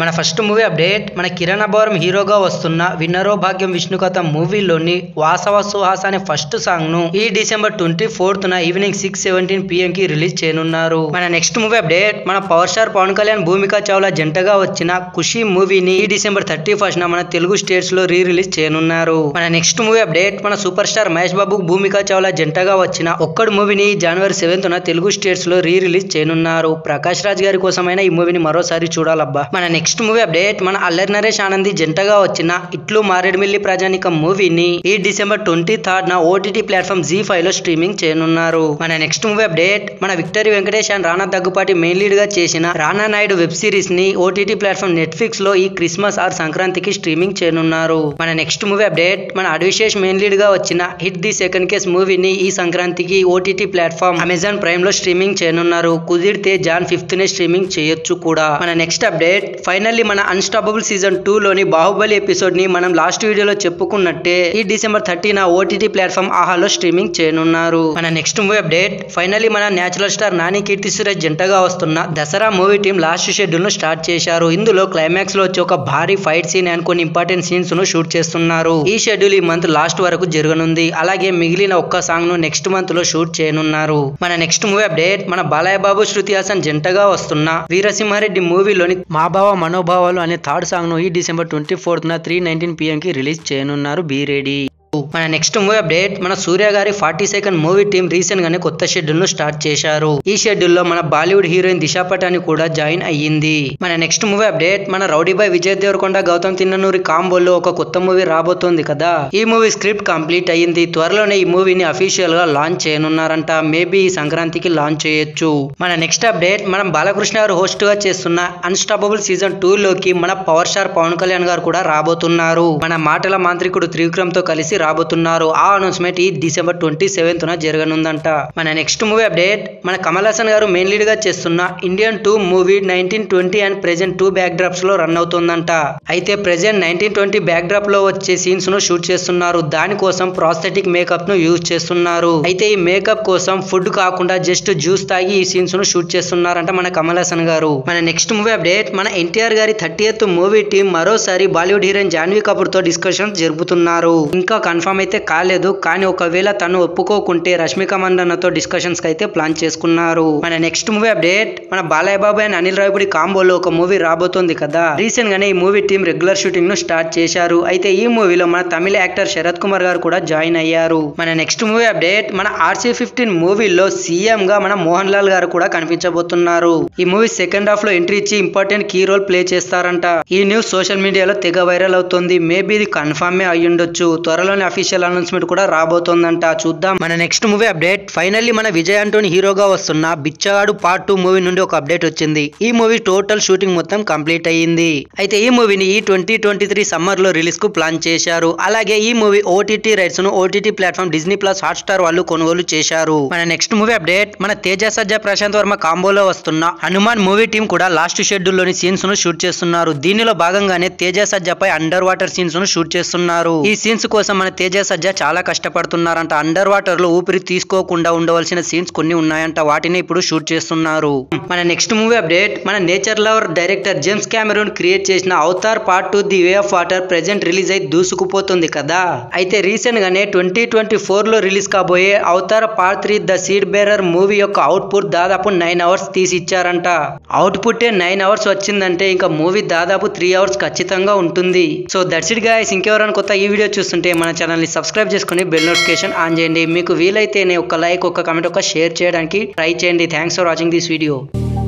మన first movie update మన కిరణ్ అభవరం హీరోగా వస్తున్న విన్నరో భాగ్యం విష్ణుకథ మూవీలోని వాసవ సుహాస్ అనే ఫస్ట్ సాంగ్ ను ఈ డిసెంబర్ ట్వంటీ ఫోర్త్ న ఈవినింగ్ సిక్స్ సెవెంటీన్ పిఎం కి రిలీజ్ చేయనున్నారు మన నెక్స్ట్ మూవీ అప్డేట్ మన పవర్ స్టార్ పవన్ కళ్యాణ్ భూమిక చావ్లా జంటగా వచ్చిన ఖుషి మూవీని ఈ డిసెంబర్ థర్టీ ఫస్ట్ న మన తెలుగు స్టేట్స్ లో రీ రిలీజ్ చేయనున్నారు మన నెక్స్ట్ మూవీ అప్డేట్ మన సూపర్ స్టార్ మహేష్ బాబు భూమిక చావ్లా జంటగా వచ్చిన ఒక్కడు మూవీని జనవరి సెవెంత్ న తెలుగు స్టేట్స్ లో రీ రిలీజ్ చేయనున్నారు ప్రకాష్ రాజ్ గారి కోసమైనా ఈ మూవీని మరోసారి చూడాలబ్బా మన నెక్స్ట్ మూవీ అప్డేట్ మన అల్లరి నరేష్ ఆనంది జంటగా వచ్చిన ఇట్లు మారేడుమిల్లి ప్రజానికం మూవీని ఈ డిసెంబర్ ట్వంటీ థర్డ్ న ఓటీటీ ప్లాట్ఫామ్ జీ ఫైవ్ లో స్ట్రీమింగ్ చేయనున్నారు మన నెక్స్ట్ మూవీ అప్డేట్ మన victory Venkatesh and Rana Daggubati main lead గా చేసిన రానా నాయుడు వెబ్ సిరీస్ ని ఓటీటీ ప్లాట్ఫామ్ నెట్ఫ్లిక్స్ లో ఈ క్రిస్మస్ ఆర్ సంక్రాంతికి స్ట్రీమింగ్ చేయనున్నారు మన నెక్స్ట్ మూవీ అప్డేట్ మన అడివిశేష్ మెయిన్ లీడ్ గా వచ్చిన హిట్ ది సెకండ్ కేస్ మూవీని ఈ సంక్రాంతికి ఓటీటీ ప్లాట్ఫామ్ అమెజాన్ ప్రైమ్ లో స్ట్రీమింగ్ చేయనున్నారు కుదిరితే జాన్ ఫిఫ్త్ నే స్ట్రీమింగ్ చేయొచ్చు కూడా మన నెక్స్ట్ అప్డేట్ ఫైనల్లీ మన అన్స్టాపబుల్ సీజన్ టూ లోని బాహుబలి ఎపిసోడ్ ని మనం లాస్ట్ వీడియోలో చెప్పుకున్నట్టే ఈ డిసెంబర్ థర్టీన ఓటీటీ ప్లాట్ఫామ్ ఆహాలో స్ట్రీమింగ్ చేయనున్నారు మన నెక్స్ట్ మూవీ అప్డేట్ ఫైనల్లీ మన నేచురల్ స్టార్ నాని కీర్తి సురేష్ జంటగా వస్తున్న Dasara movie team last schedule ను స్టార్ట్ చేశారు ఇందులో క్లైమాక్స్ లో వచ్చి ఒక భారీ ఫైట్ సీన్ అండ్ కొన్ని ఇంపార్టెంట్ సీన్స్ ను షూట్ చేస్తున్నారు ఈ షెడ్యూల్ ఈ మంత్ లాస్ట్ వరకు జరగనుంది అలాగే మిగిలిన ఒక్క సాంగ్ ను నెక్స్ట్ మంత్ లో షూట్ చేయనున్నారు మన నెక్స్ట్ మూవీ అప్డేట్ మన బాలయ్య బాబు శృతి హాసన్ జంటగా వస్తున్న వీరసింహారెడ్డి మూవీలోని మా బావ మనోభావాలు అనే థర్డ్ సాంగ్ ను ఈ డిసెంబర్ ట్వంటీ ఫోర్త్ న త్రీ నైన్టీన్ పిఎం కి రిలీజ్ చేయనున్నారు బీ రెడీ మన నెక్స్ట్ మూవీ అప్డేట్ మన Suriya garu forty second movie team recent గానే కొత్త షెడ్యూల్ ను స్టార్ట్ చేశారు ఈ షెడ్యూల్ లో మన బాలీవుడ్ హీరోయిన్ దిశా పటాని కూడా జాయిన్ అయ్యింది మన నెక్స్ట్ మూవీ అప్డేట్ మన రౌడీ బాయ్ విజయ్ దేవరకొండ గౌతమ్ తిన్ననూరి కాంబోలో ఒక కొత్త మూవీ రాబోతోంది కదా ఈ మూవీ స్క్రిప్ట్ కంప్లీట్ అయ్యింది త్వరలోనే ఈ మూవీని అఫీషియల్ గా లాంచ్ చేయనున్నారంట మేబీ ఈ సంక్రాంతికి లాంచ్ చేయొచ్చు మన నెక్స్ట్ అప్డేట్ మనం బాలకృష్ణ గారు హోస్ట్ గా చేస్తున్న అన్స్టాపబుల్ సీజన్ టూ లోకి మన పవర్ స్టార్ పవన్ కళ్యాణ్ గారు కూడా రాబోతున్నారు మన మాటల మాంత్రికుడు త్రివిక్రమ్ తో కలిసి రాబోతున్నారు ఆ అనౌన్స్మెంట్ ఈ డిసెంబర్ ట్వంటీ సెవెంత్ న జరగనుందంట మన నెక్స్ట్ మూవీ అప్డేట్ మన కమల్ హాసన్ గారు మెయిన్ లీడ్ గా చేస్తున్న Indian two movie nineteen twenty and present two backdrops లో రన్ అవుతుందంట అయితే present nineteen twenty backdrop లో వచ్చే సీన్స్ ను షూట్ చేస్తున్నారు దానికోసం ప్రాస్థెటిక్ మేకప్ ను యూజ్ చేస్తున్నారు అయితే ఈ మేకప్ కోసం ఫుడ్ కాకుండా జస్ట్ జ్యూస్ తాగి ఈ సీన్స్ ను షూట్ చేస్తున్నారంట మన కమల్ హాసన్ గారు మన నెక్స్ట్ మూవీ అప్డేట్ మన ఎన్టీఆర్ గారి థర్టీ ఎత్ మూవీ టీం మరోసారి బాలీవుడ్ హీరోయిన్ జాన్వీ కపూర్ తో డిస్కషన్స్ జరుపుతున్నారు ఇంకా కన్ఫర్మ్ అయితే కాలేదు కానీ ఒకవేళ తను ఒప్పుకోకుంటే రష్మిక మందన్నతో డిస్కషన్స్ అయితే ప్లాన్ చేసుకున్నారు మన నెక్స్ట్ మూవీ అప్డేట్ మన బాలయ్య బాబు అండ్ అనిల్ రావిపూడి కాంబోలో ఒక మూవీ రాబోతోంది కదా రీసెంట్ గానే ఈ మూవీ టీం రెగ్యులర్ షూటింగ్ ను స్టార్ట్ చేశారు అయితే ఈ మూవీలో మన తమిళ యాక్టర్ శరత్ కుమార్ గారు కూడా జాయిన్ అయ్యారు మన నెక్స్ట్ మూవీ అప్డేట్ మన ఆర్సీ ఫిఫ్టీన్ మూవీలో సీఎం గా మన మోహన్ లాల్ గారు కూడా కనిపించబోతున్నారు ఈ మూవీ సెకండ్ హాఫ్ లో ఎంట్రీ ఇచ్చి ఇంపార్టెంట్ కీ రోల్ ప్లే చేస్తారంట ఈ న్యూస్ సోషల్ మీడియాలో తెగ వైరల్ అవుతుంది మేబీ ఇది కన్ఫర్మే అయ్యుండొచ్చు త్వరలోనే అఫీషియల్ అనౌన్స్మెంట్ కూడా రాబోతోందంట చూద్దాం మన నెక్స్ట్ మూవీ అప్డేట్ ఫైనల్లీ మన విజయ్ అంటోని హీరోగా వస్తున్న బిచ్చగాడు పార్ట్ టూ మూవీ నుండి ఒక అప్డేట్ వచ్చింది ఈ మూవీ టోటల్ షూటింగ్ మొత్తం కంప్లీట్ అయ్యింది అయితే ఈ మూవీని ఈ ట్వంటీ ట్వంటీ త్రీ సమ్మర్ లో రిలీజ్ కు ప్లాన్ చేశారు అలాగే ఈ మూవీ ఓటీటీ రైట్స్ ను OTT platform Disney plus Hotstar వాళ్ళు కొనుగోలు చేశారు మన నెక్స్ట్ మూవీ అప్డేట్ మన తేజ సజ్జా ప్రశాంత్ వర్మ కాంబోలో వస్తున్న హనుమాన్ మూవీ టీం కూడా లాస్ట్ షెడ్యూల్ లోని సీన్స్ ను షూట్ చేస్తున్నారు దీనిలో భాగంగానే తేజ సజ్జాపై అండర్ వాటర్ సీన్స్ ను షూట్ చేస్తున్నారు ఈ సీన్స్ కోసం మన తేజ సజ్జా చాలా కష్టపడుతున్నారంట అండర్ వాటర్ లో ఊపిరి తీసుకోకుండా ఉండవలసిన సీన్స్ కొన్ని ఉన్నాయంట వాటిని ఇప్పుడు షూట్ చేస్తున్నారు మన నెక్స్ట్ మూవీ అప్డేట్ మన nature lover director James Cameron create చేసిన Avatar part two the way of water present release అయి దూసుకుపోతుంది కదా అయితే రీసెంట్ గానే ట్వంటీ ట్వంటీ ఫోర్ లో రిలీజ్ కాబోయే Avatar part three the seed bearer movie యొక్క అవుట్పుట్ దాదాపు నైన్ అవర్స్ తీసి ఇచ్చారంట అవుట్పుట్ నైన్ అవర్స్ వచ్చిందంటే ఇంకా మూవీ దాదాపు త్రీ అవర్స్ ఖచ్చితంగా ఉంటుంది సో దట్స్ ఇట్ గాయస్ ఇంకెవరైనా కొత్త ఈ వీడియో చూస్తుంటే మన ఛానల్ ని సబ్స్క్రైబ్ చేసుకుని బెల్ నోటిఫికేషన్ ఆన్ చేయండి మీకు వీలైతేనే ఒక లైక్ ఒక కమెంట్ ఒక షేర్ చేయడానికి ట్రై చేయండి thanks for watching this video